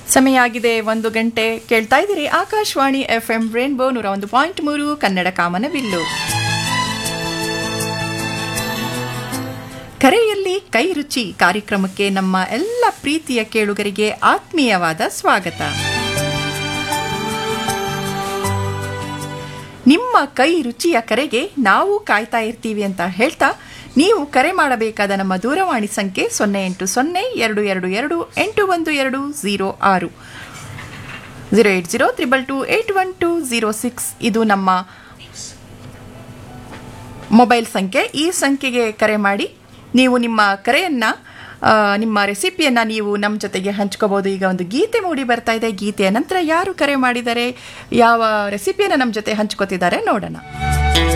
ಸಮಯ ಆಗಿದೆ ಒಂದು ಗಂಟೆ ಕೇಳ್ತಾ ಇದ್ದೀರಿ ಆಕಾಶವಾಣಿ ಎಫ್ ಎಂ ರೇನ್ಬೋ ನೂರ ಒಂದು ಪಾಯಿಂಟ್ ಮೂರು ಕನ್ನಡ ಕಾಮನಬಿಲ್ಲು ಕರೆಯಲ್ಲಿ ಕೈ ರುಚಿ ಕಾರ್ಯಕ್ರಮಕ್ಕೆ ನಮ್ಮ ಎಲ್ಲ ಪ್ರೀತಿಯ ಕೇಳುಗರಿಗೆ ಆತ್ಮೀಯವಾದ ಸ್ವಾಗತ ನಿಮ್ಮ ಕೈ ರುಚಿಯ ಕರೆಗೆ ನಾವು ಕಾಯ್ತಾ ಇರ್ತೀವಿ ಅಂತ ಹೇಳ್ತಾ ನೀವು ಕರೆ ಮಾಡಬೇಕಾದ ನಮ್ಮ ದೂರವಾಣಿ ಸಂಖ್ಯೆ ಸೊನ್ನೆ ಎಂಟು ಸೊನ್ನೆ ಎರಡು ಎರಡು ಎರಡು ಎಂಟು ಒಂದು ಎರಡು ಝೀರೋ ಆರು zero eight zero triple two eight one two zero six ಇದು ನಮ್ಮ ಮೊಬೈಲ್ ಸಂಖ್ಯೆ ಈ ಸಂಖ್ಯೆಗೆ ಕರೆ ಮಾಡಿ ನೀವು ನಿಮ್ಮ ಕರೆಯನ್ನು ನಿಮ್ಮ ರೆಸಿಪಿಯನ್ನು ನೀವು ನಮ್ಮ ಜೊತೆಗೆ ಹಂಚ್ಕೋಬೋದು ಈಗ ಒಂದು ಗೀತೆ ಮೂಡಿ ಬರ್ತಾ ಇದೆ ಗೀತೆಯ ನಂತರ ಯಾರು ಕರೆ ಮಾಡಿದ್ದಾರೆ ಯಾವ ರೆಸಿಪಿಯನ್ನು ನಮ್ಮ ಜೊತೆ ಹಂಚ್ಕೋತಿದ್ದಾರೆ ನೋಡೋಣ